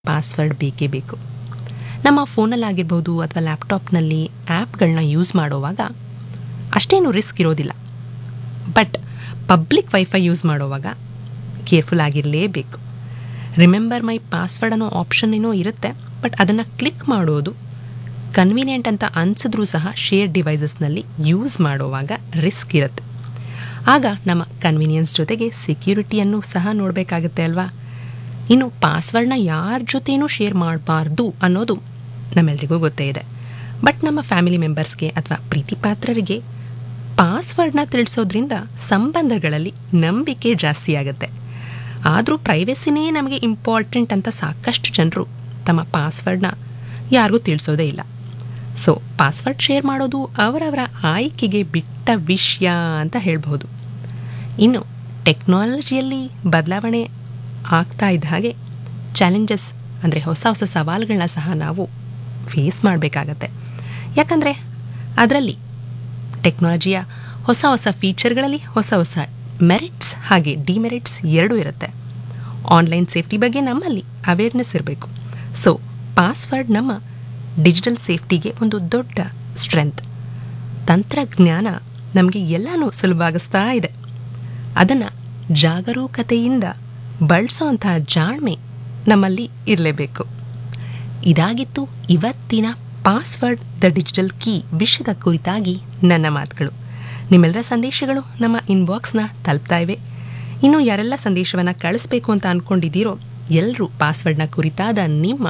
password ಬೇಕೇ ಬೇಕು ನಮ್ಮ ಫೋನಲ್ಲಾಗಿರ್ಬೋದು ಅಥವಾ ಲ್ಯಾಪ್ಟಾಪ್ನಲ್ಲಿ ಆ್ಯಪ್ಗಳನ್ನ ಯೂಸ್ ಮಾಡುವಾಗ ಅಷ್ಟೇನು ರಿಸ್ಕ್ ಇರೋದಿಲ್ಲ ಬಟ್ ಪಬ್ಲಿಕ್ ವೈಫೈ ಯೂಸ್ ಮಾಡುವಾಗ ಕೇರ್ಫುಲ್ ಆಗಿರಲೇಬೇಕು ರಿಮೆಂಬರ್ ಮೈ ಪಾಸ್ವರ್ಡ್ ಅನ್ನೋ ಆಪ್ಷನ್ ಏನೋ ಇರುತ್ತೆ ಬಟ್ ಅದನ್ನು ಕ್ಲಿಕ್ ಮಾಡೋದು ಕನ್ವೀನಿಯೆಂಟ್ ಅಂತ ಅನಿಸಿದ್ರೂ ಸಹ ಶೇರ್ ಡಿವೈಸಸ್ನಲ್ಲಿ ಯೂಸ್ ಮಾಡುವಾಗ ರಿಸ್ಕ್ ಇರುತ್ತೆ ಆಗ ನಮ್ಮ ಕನ್ವೀನಿಯನ್ಸ್ ಜೊತೆಗೆ ಸೆಕ್ಯೂರಿಟಿಯನ್ನು ಸಹ ನೋಡಬೇಕಾಗುತ್ತೆ ಅಲ್ವಾ ಇನ್ನು ಪಾಸ್ವರ್ಡ್ನ ಯಾರ ಜೊತೆನೂ ಶೇರ್ ಮಾಡಬಾರ್ದು ಅನ್ನೋದು ನಮ್ಮೆಲ್ರಿಗೂ ಗೊತ್ತೇ ಇದೆ ಬಟ್ ನಮ್ಮ ಫ್ಯಾಮಿಲಿ ಮೆಂಬರ್ಸ್ಗೆ ಅಥವಾ ಪ್ರೀತಿ ಪಾತ್ರರಿಗೆ ಪಾಸ್ವರ್ಡ್ನ ತಿಳಿಸೋದ್ರಿಂದ ಸಂಬಂಧಗಳಲ್ಲಿ ನಂಬಿಕೆ ಜಾಸ್ತಿ ಆಗುತ್ತೆ ಆದರೂ ಪ್ರೈವೇಸಿನೇ ನಮಗೆ ಇಂಪಾರ್ಟೆಂಟ್ ಅಂತ ಸಾಕಷ್ಟು ಜನರು ತಮ್ಮ ಪಾಸ್ವರ್ಡ್ನ ಯಾರಿಗೂ ತಿಳಿಸೋದೇ ಇಲ್ಲ ಸೊ ಪಾಸ್ವರ್ಡ್ ಶೇರ್ ಮಾಡೋದು ಅವರವರ ಆಯ್ಕೆಗೆ ಬಿಟ್ಟ ವಿಷಯ ಅಂತ ಹೇಳ್ಬೋದು ಇನ್ನು ಟೆಕ್ನಾಲಜಿಯಲ್ಲಿ ಬದಲಾವಣೆ ಆಗ್ತಾ ಇದ್ದ ಹಾಗೆ ಚಾಲೆಂಜಸ್ ಅಂದರೆ ಹೊಸ ಹೊಸ ಸವಾಲುಗಳನ್ನ ಸಹ ನಾವು ಫೇಸ್ ಮಾಡಬೇಕಾಗತ್ತೆ ಯಾಕಂದರೆ ಅದರಲ್ಲಿ ಟೆಕ್ನಾಲಜಿಯ ಹೊಸ ಹೊಸ ಫೀಚರ್ಗಳಲ್ಲಿ ಹೊಸ ಹೊಸ ಮೆರಿಟ್ಸ್ ಹಾಗೆ ಡಿಮೆರಿಟ್ಸ್ ಎರಡೂ ಇರುತ್ತೆ ಆನ್ಲೈನ್ ಸೇಫ್ಟಿ ಬಗ್ಗೆ ನಮ್ಮಲ್ಲಿ ಅವೇರ್ನೆಸ್ ಇರಬೇಕು ಸೊ ಪಾಸ್ವರ್ಡ್ ನಮ್ಮ ಡಿಜಿಟಲ್ ಸೇಫ್ಟಿಗೆ ಒಂದು ದೊಡ್ಡ ಸ್ಟ್ರೆಂತ್ ತಂತ್ರಜ್ಞಾನ ನಮಗೆ ಎಲ್ಲನೂ ಸುಲಭಾಗಿಸ್ತಾ ಇದೆ ಅದನ್ನು ಜಾಗರೂಕತೆಯಿಂದ ಬಳಸೋವಂತಹ ಜಾಣ್ಮೆ ನಮ್ಮಲ್ಲಿ ಇರಲೇಬೇಕು ಇದಾಗಿತ್ತು ಇವತ್ತಿನ ಪಾಸ್ವರ್ಡ್ ದ ಡಿಜಿಟಲ್ ಕೀ ವಿಷಯದ ಕುರಿತಾಗಿ ನನ್ನ ಮಾತುಗಳು ನಿಮ್ಮೆಲ್ಲರ ಸಂದೇಶಗಳು ನಮ್ಮ ಇನ್ಬಾಕ್ಸ್ನ ತಲುಪ್ತಾ ಇವೆ ಇನ್ನು ಯಾರೆಲ್ಲ ಸಂದೇಶವನ್ನು ಕಳಿಸ್ಬೇಕು ಅಂತ ಅಂದ್ಕೊಂಡಿದ್ದೀರೋ ಎಲ್ಲರೂ ಪಾಸ್ವರ್ಡ್ನ ಕುರಿತಾದ ನಿಮ್ಮ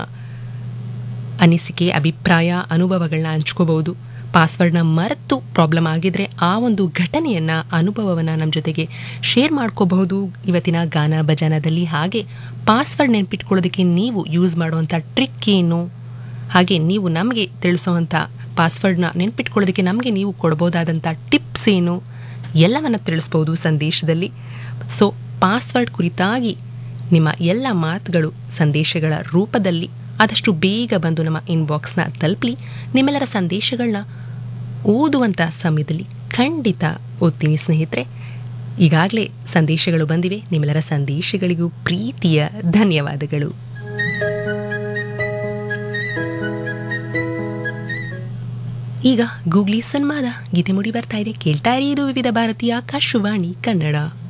ಅನಿಸಿಕೆ ಅಭಿಪ್ರಾಯ ಅನುಭವಗಳನ್ನ ಹಂಚ್ಕೋಬಹುದು ಪಾಸ್ವರ್ಡ್ನ ಮರೆತು ಪ್ರಾಬ್ಲಮ್ ಆಗಿದ್ರೆ ಆ ಒಂದು ಘಟನೆಯನ್ನು ಅನುಭವವನ್ನು ನಮ್ಮ ಜೊತೆಗೆ ಶೇರ್ ಮಾಡ್ಕೋಬಹುದು ಇವತ್ತಿನ ಗಾನ ಭಜನದಲ್ಲಿ ಹಾಗೆ ಪಾಸ್ವರ್ಡ್ ನೆನ್ಪಿಟ್ಕೊಳ್ಳೋದಕ್ಕೆ ನೀವು ಯೂಸ್ ಮಾಡುವಂಥ ಟ್ರಿಕ್ ಏನು ಹಾಗೆ ನೀವು ನಮಗೆ ತಿಳಿಸೋವಂಥ ಪಾಸ್ವರ್ಡ್ನ ನೆನ್ಪಿಟ್ಕೊಳ್ಳೋದಕ್ಕೆ ನಮಗೆ ನೀವು ಕೊಡ್ಬೋದಾದಂಥ ಟಿಪ್ಸ್ ಏನು ಎಲ್ಲವನ್ನು ತಿಳಿಸ್ಬೋದು ಸಂದೇಶದಲ್ಲಿ ಸೊ ಪಾಸ್ವರ್ಡ್ ಕುರಿತಾಗಿ ನಿಮ್ಮ ಎಲ್ಲ ಮಾತುಗಳು ಸಂದೇಶಗಳ ರೂಪದಲ್ಲಿ ಆದಷ್ಟು ಬೇಗ ಬಂದು ನಮ್ಮ ಇನ್ಬಾಕ್ಸ್ನ ತಲುಪಲಿ ನಿಮ್ಮೆಲ್ಲರ ಸಂದೇಶಗಳನ್ನ ಓದುವಂಥ ಸಮಯದಲ್ಲಿ ಖಂಡಿತ ಓದ್ತೀನಿ ಸ್ನೇಹಿತರೆ ಈಗಾಗಲೇ ಸಂದೇಶಗಳು ಬಂದಿವೆ ನಿಮ್ಮೆಲ್ಲರ ಸಂದೇಶಗಳಿಗೂ ಪ್ರೀತಿಯ ಧನ್ಯವಾದಗಳು ಈಗ ಗೂಗ್ಲಿ ಸನ್ಮಾದ ಗೀತೆ ಮುಡಿ ಬರ್ತಾ ಇದೆ ಕೇಳ್ತಾ ಇರಿ ಇದು ವಿವಿಧ ಭಾರತೀಯ ಆಕಾಶವಾಣಿ ಕನ್ನಡ